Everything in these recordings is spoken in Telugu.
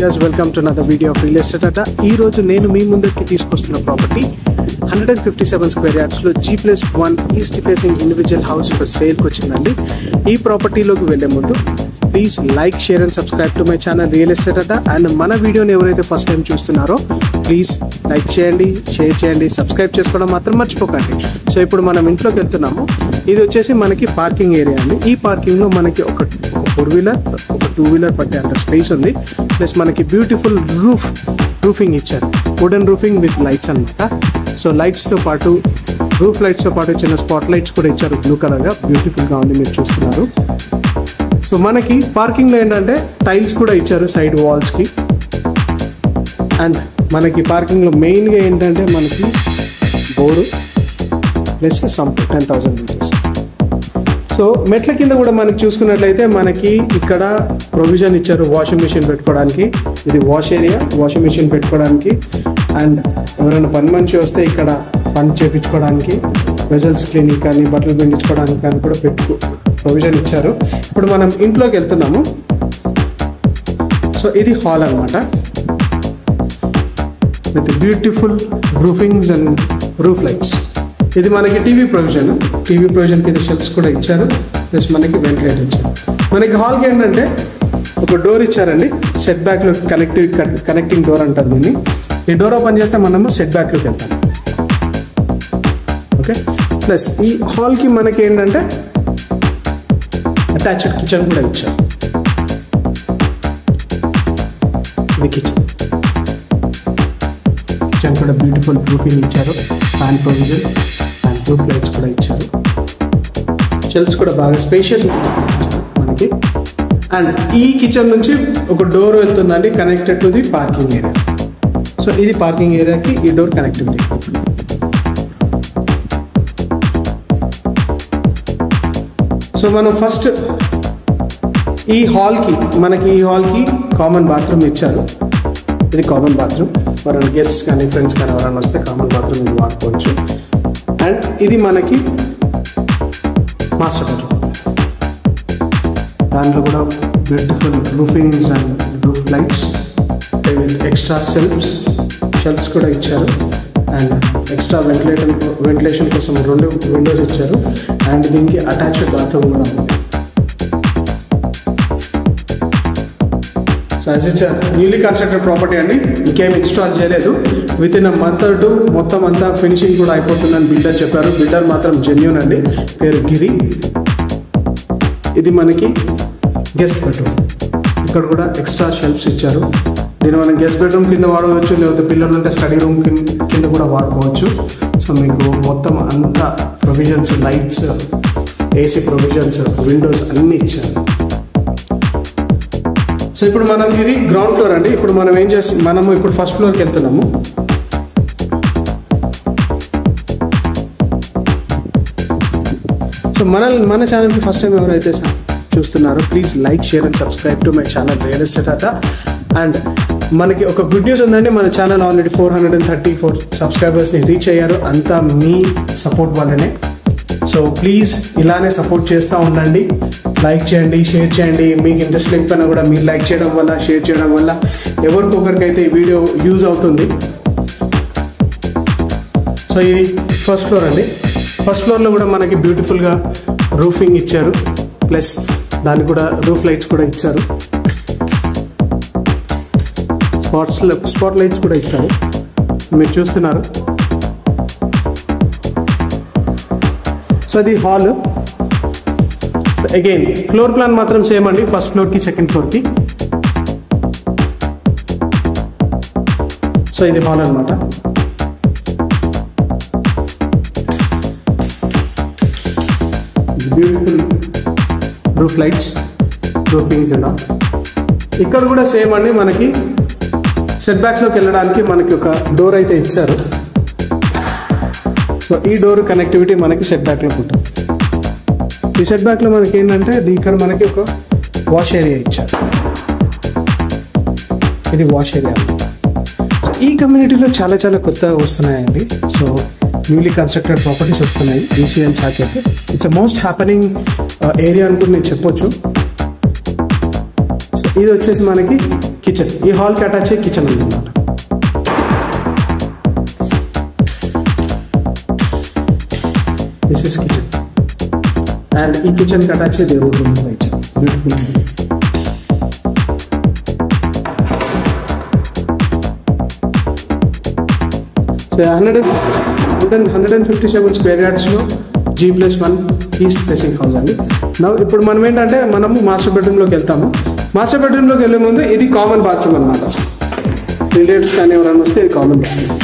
viewers welcome to another video of estate estate ఈ రోజు నేను మీ ముందుకి తీసుకొస్తున్న property hundred and fifty seven square యార్డ్స్లో G plus one east facing individual house for సేల్కి వచ్చిందండి ఈ ప్రాపర్టీలోకి వెళ్ళే ముందు please like share and subscribe to my channel real estate అట అండ్ మన వీడియోని ఎవరైతే ఫస్ట్ టైం చూస్తున్నారో ప్లీజ్ లైక్ చేయండి షేర్ చేయండి సబ్స్క్రైబ్ చేసుకోవడం మాత్రం మర్చిపోకండి సో ఇప్పుడు మనం ఇంట్లోకి వెళ్తున్నాము ఇది వచ్చేసి మనకి పార్కింగ్ ఏరియా అండి ఈ పార్కింగ్లో మనకి ఒక ఫోర్ వీలర్ ఒక టూ వీలర్ పట్టే అంత స్పేస్ ఉంది ప్లస్ మనకి బ్యూటిఫుల్ రూఫ్ రూఫింగ్ ఇచ్చారు వుడెన్ రూఫింగ్ విత్ లైట్స్ అనమాట సో లైట్స్తో పాటు రూఫ్ లైట్స్తో పాటు చిన్న స్పాట్ లైట్స్ కూడా ఇచ్చారు బ్లూ కలర్గా బ్యూటిఫుల్గా ఉంది మీరు చూస్తున్నారు సో మనకి పార్కింగ్లో ఏంటంటే టైల్స్ కూడా ఇచ్చారు సైడ్ వాల్స్కి అండ్ మనకి పార్కింగ్లో మెయిన్గా ఏంటంటే మనకి bore plus sump ten thousand litres so మెట్ల కింద కూడా మనకి చూసుకున్నట్లయితే మనకి ఇక్కడ ప్రొవిజన్ ఇచ్చారు వాషింగ్ మిషన్ పెట్టుకోవడానికి ఇది వాష్ ఏరియా వాషింగ్ మిషన్ పెట్టుకోవడానికి అండ్ ఎవరైనా పని మనిషి వస్తే ఇక్కడ పని చేపించుకోవడానికి వెజల్స్ క్లీనింగ్ కానీ బట్టలు పిండించుకోవడానికి కానీ కూడా పెట్టు ప్రొవిజన్ ఇచ్చారు ఇప్పుడు మనం ఇంట్లోకి వెళ్తున్నాము సో ఇది హాల్ అనమాట with beautiful roofings and roof lights ఇది మనకి టీవీ ప్రొవిజన్ టీవీ ప్రొవిజన్ కింద షెల్ఫ్స్ కూడా ఇచ్చారు ప్లస్ మనకి వెంటిలేటర్ ఇచ్చారు మనకి హాల్కి ఏంటంటే ఒక డోర్ ఇచ్చారండి సెట్ బ్యాక్లో కనెక్టివ్ కనెక్టింగ్ డోర్ అంటారు దీన్ని ఈ డోర్ ఓపెన్ చేస్తే మనము సెట్ బ్యాక్లోకి వెళ్తాం ఓకే ప్లస్ ఈ హాల్కి మనకి ఏంటంటే అటాచ్డ్ కిచెన్ కూడా ఇచ్చారు ఇది కిచెన్ కిచెన్ కూడా బ్యూటిఫుల్ ప్రూఫింగ్ ఇచ్చారు fan provision and roof lights కూడా ఇచ్చారు షెల్ఫ్స్ కూడా బాగా స్పేషియస్ మనకి అండ్ ఈ కిచెన్ నుంచి ఒక డోర్ వెళ్తుందండి connected to the parking area so ఇది పార్కింగ్ ఏరియాకి ఈ డోర్ కనెక్టివిటీ సో మనం ఫస్ట్ ఈ హాల్కి మనకి ఈ హాల్కి కామన్ బాత్రూమ్ ఇచ్చారు ఇది కామన్ బాత్రూమ్ ఎవరైనా గెస్ట్ కానీ ఫ్రెండ్స్ కానీ ఎవరైనా వస్తే కామన్ బాత్రూమ్ ఇది వాడుకోవచ్చు అండ్ ఇది మనకి మాస్టర్ బెడ్రూమ్ దాంట్లో కూడా beautiful roofings and roof lights with extra selves shelves కూడా ఇచ్చారు అండ్ ఎక్స్ట్రా వెంటిలేటర్ వెంటిలేషన్ కోసం రెండు విండోస్ ఇచ్చారు అండ్ దీనికి అటాచ్డ్ బాత్రూమ్ కూడా ఉంది so as it's newly constructed property అండి ఇంకేం ఇన్స్టాల్ చేయలేదు within a month two మొత్తం అంతా ఫినిషింగ్ కూడా అయిపోతుందని బిల్డర్ చెప్పారు బిల్డర్ మాత్రం జెన్యున్ అండి పేరు గిరి ఇది మనకి గెస్ట్ బెడ్రూమ్ ఇక్కడ కూడా ఎక్స్ట్రా షెల్ఫ్స్ ఇచ్చారు దీన్ని మనం గెస్ట్ బెడ్రూమ్ కింద వాడవచ్చు లేకపోతే పిల్లలు ఉంటే స్టడీ రూమ్ కింద కూడా వాడుకోవచ్చు సో మీకు మొత్తం అంతా provisions lights AC provisions windows అన్నీ ఇచ్చారు సో ఇప్పుడు మనం ఇది గ్రౌండ్ ఫ్లోర్ అండి ఇప్పుడు మనం ఏం చేస్తాం మనము ఇప్పుడు ఫస్ట్ ఫ్లోర్కి వెళ్తున్నాము సో మన మన ఛానల్కి ఫస్ట్ టైం ఎవరైతే చూస్తున్నారో please like share and subscribe to my channel real estate అట అండ్ మనకి ఒక గుడ్ న్యూస్ ఉందండి మన channel already four hundred and thirty four సబ్స్క్రైబర్స్ని రీచ్ అయ్యారు అంతా మీ సపోర్ట్ వల్లనే సో ప్లీజ్ ఇలానే సపోర్ట్ చేస్తూ ఉండండి లైక్ చేయండి షేర్ చేయండి మీకు ఇంట్రెస్ట్ లేకపోయినా కూడా మీరు లైక్ చేయడం వల్ల షేర్ చేయడం వల్ల ఎవరికొకరికైతే ఈ వీడియో యూజ్ అవుతుంది సో ఇది ఫస్ట్ ఫ్లోర్ అండి ఫస్ట్ ఫ్లోర్లో కూడా మనకి బ్యూటిఫుల్గా రూఫింగ్ ఇచ్చారు ప్లస్ దానికి కూడా రూఫ్ లైట్స్ కూడా ఇచ్చారు స్పాట్స్ స్పాట్ లైట్స్ కూడా ఇచ్చారు మీరు చూస్తున్నారు సో అది హాల్ అగైన్ ఫ్లోర్ ప్లాన్ మాత్రం సేమ్ అండి ఫస్ట్ ఫ్లోర్కి సెకండ్ ఫ్లోర్కి సో ఇది హాల్ అనమాట బ్యూటిఫుల్ రూఫ్ లైట్స్ రూఫింగ్స్ ఇలా ఇక్కడ కూడా సేమ్ అండి మనకి సెట్ బ్యాక్లోకి వెళ్ళడానికి మనకి ఒక డోర్ అయితే ఇచ్చారు సో ఈ డోర్ కనెక్టివిటీ మనకి సెట్ బ్యాక్లో ఉంటుంది ఈ సెట్ బ్యాక్లో మనకి ఏంటంటే ఇక్కడ మనకి ఒక వాష్ ఏరియా ఇచ్చారు ఇది వాష్ ఏరియా సో ఈ కమ్యూనిటీలో చాలా చాలా కొత్త వస్తున్నాయండి సో న్యూలీ కన్స్ట్రక్టెడ్ ప్రాపర్టీస్ వస్తున్నాయి ECL Saket it's a most happening area అనుకుని నేను చెప్పొచ్చు సో ఇది వచ్చేసి మనకి కిచెన్ ఈ హాల్కి అటాచ్ అయ్యి కిచెన్ ఉందన్నమాట దిస్ ఇస్ కిచెన్ అండ్ ఈ కిచెన్కి అటాచ్ అయ్యి రూమ్ ఉంది right beautiful so hundred hundred hundred and fifty seven square యార్డ్స్లో G plus one east facing house అండి నా ఇప్పుడు మనం ఏంటంటే మనము మాస్టర్ బెడ్రూమ్లోకి వెళ్తాము మాస్టర్ బెడ్రూమ్లోకి వెళ్ళే ముందు ఇది కామన్ బాత్రూమ్ అనమాట రిలేటివ్స్ కానీ ఎవరైనా వస్తే ఇది కామన్ బాత్రూమ్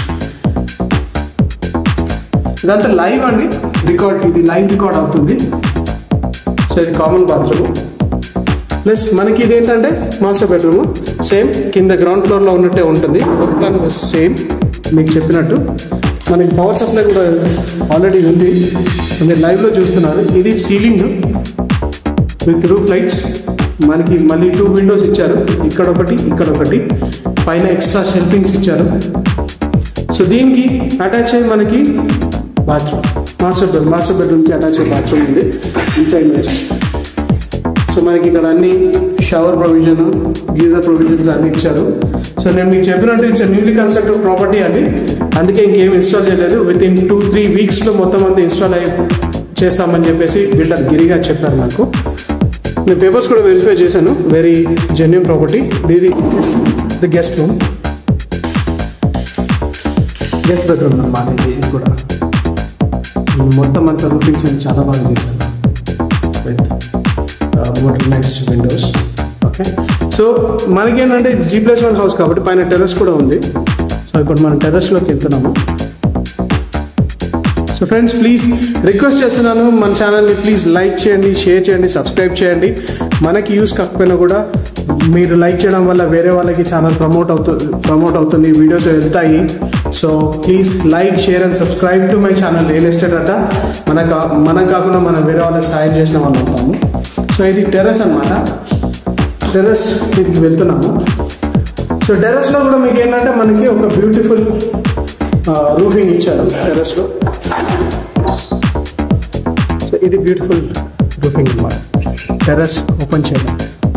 ఇదంతా లైవ్ అండి రికార్డ్ ఇది లైవ్ రికార్డ్ అవుతుంది సో ఇది కామన్ బాత్రూమ్ ప్లస్ మనకి ఇది ఏంటంటే మాస్టర్ బెడ్రూమ్ సేమ్ కింద గ్రౌండ్ ఫ్లోర్లో ఉన్నట్టే ఉంటుంది వర్క్ ప్లాన్ సేమ్ మీకు చెప్పినట్టు మనకి పవర్ సప్లై కూడా ఆల్రెడీ ఉంది సో మీరు లైవ్లో చూస్తున్నారు ఇది సీలింగ్ విత్ రూఫ్ లైట్స్ మనకి మళ్ళీ టూ విండోస్ ఇచ్చారు ఇక్కడ ఒకటి ఇక్కడ ఒకటి పైన ఎక్స్ట్రా షెల్ఫింగ్స్ ఇచ్చారు సో దీనికి అటాచ్ అయ్యి మనకి బాత్రూమ్ మాస్టర్ బెడ్ మాస్టర్ బెడ్రూమ్కి అటాచ్ అయ్యి బాత్రూమ్ ఉంది ఇన్సైడ్ వేస్ట్ సో మనకి ఇక్కడ అన్ని షవర్ ప్రొవిజన్ గీజర్ ప్రొవిజన్స్ అన్ని ఇచ్చారు సో నేను మీకు చెప్పినట్టు ఇట్స్ న్యూలీ కన్స్ట్రక్టెడ్ ప్రాపర్టీ అండి అందుకే ఇంకేం ఇన్స్టాల్ చేయలేదు విత్ ఇన్ టూ త్రీ వీక్స్లో మొత్తం అంతా ఇన్స్టాల్ అయ్యి చేస్తామని చెప్పేసి బిల్డర్ గిరిగా చెప్పారు నాకు నేను పేపర్స్ కూడా వెరిఫై చేశాను వెరీ జెన్యున్ ప్రాపర్టీ ఇది the guest room guest bedroom అన్నమాట ఇది ఇది కూడా మొత్తం అంతా రూఫింగ్స్ అని చాలా బాగా చేశాను with motor next windows okay so మనకేంటంటే ఇది జీ ప్లస్ వన్ హౌస్ కాబట్టి పైన టెర్రస్ కూడా ఉంది సో ఇప్పుడు మనం టెర్రస్లోకి వెళ్తున్నాము సో ఫ్రెండ్స్ ప్లీజ్ రిక్వెస్ట్ చేస్తున్నాను మన ఛానల్ని ప్లీజ్ లైక్ చేయండి షేర్ చేయండి సబ్స్క్రైబ్ చేయండి మనకి యూస్ కాకపోయినా కూడా మీరు లైక్ చేయడం వల్ల వేరే వాళ్ళకి ఛానల్ ప్రమోట్ అవుతుంది ప్రమోట్ అవుతుంది వీడియోస్ వెళ్తాయి so please like share and subscribe to my channel real estate అట మనకు మనం కాకుండా మనం వేరే వాళ్ళకి సాయం చేసిన వాళ్ళు అవుతాము సో ఇది టెర్రస్ అనమాట టెర్రస్ దీనికి వెళ్తున్నాము సో టెర్రస్లో కూడా మీకు ఏంటంటే మనకి ఒక బ్యూటిఫుల్ రూఫింగ్ ఇచ్చారు టెర్రస్లో సో ఇది బ్యూటిఫుల్ రూఫింగ్ అనమాట టెర్రస్ ఓపెన్ చేయడం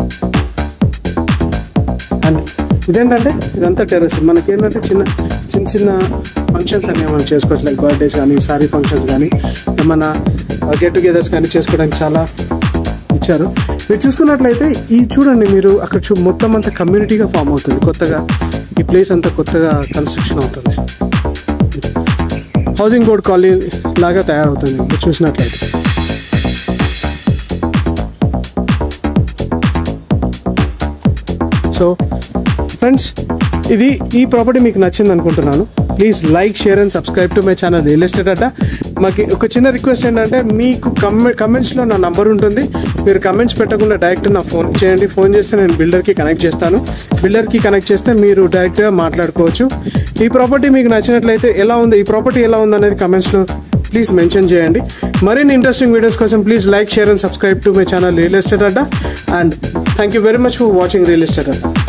అండ్ ఇదేంటంటే ఇదంతా టెర్రస్ మనకి ఏంటంటే చిన్న చిన్న చిన్న ఫంక్షన్స్ అనేవి మనం చేసుకోవచ్చు లైక్ బర్త్డేస్ కానీ సారీ ఫంక్షన్స్ కానీ ఏమన్నా గెట్ టుగెదర్స్ కానీ చేసుకోవడానికి చాలా ఇచ్చారు మీరు చూసుకున్నట్లయితే ఈ చూడండి మీరు అక్కడ చూ మొత్తం అంతా కమ్యూనిటీగా ఫామ్ అవుతుంది కొత్తగా ఈ ప్లేస్ అంతా కొత్తగా కన్స్ట్రక్షన్ అవుతుంది హౌసింగ్ బోర్డ్ కాలనీ లాగా తయారవుతుంది మీరు చూసినట్లయితే సో ఫ్రెండ్స్ ఇది ఈ ప్రాపర్టీ మీకు నచ్చింది అనుకుంటున్నాను please like share and subscribe to my channel real estate అట మాకు ఒక చిన్న రిక్వెస్ట్ ఏంటంటే మీకు కమె కమెంట్స్లో నా నంబర్ ఉంటుంది మీరు కమెంట్స్ పెట్టకుండా డైరెక్ట్ నా ఫోన్ చేయండి ఫోన్ చేస్తే నేను బిల్డర్కి కనెక్ట్ చేస్తాను బిల్డర్కి కనెక్ట్ చేస్తే మీరు డైరెక్ట్గా మాట్లాడుకోవచ్చు ఈ ప్రాపర్టీ మీకు నచ్చినట్లయితే ఎలా ఉంది ఈ ప్రాపర్టీ ఎలా ఉంది అనేది కమెంట్స్లో ప్లీజ్ మెన్షన్ చేయండి మరిన్ని ఇంట్రెస్టింగ్ వీడియోస్ కోసం please like share and subscribe to my channel real estate Adda and thank you very much for watching real estate Adda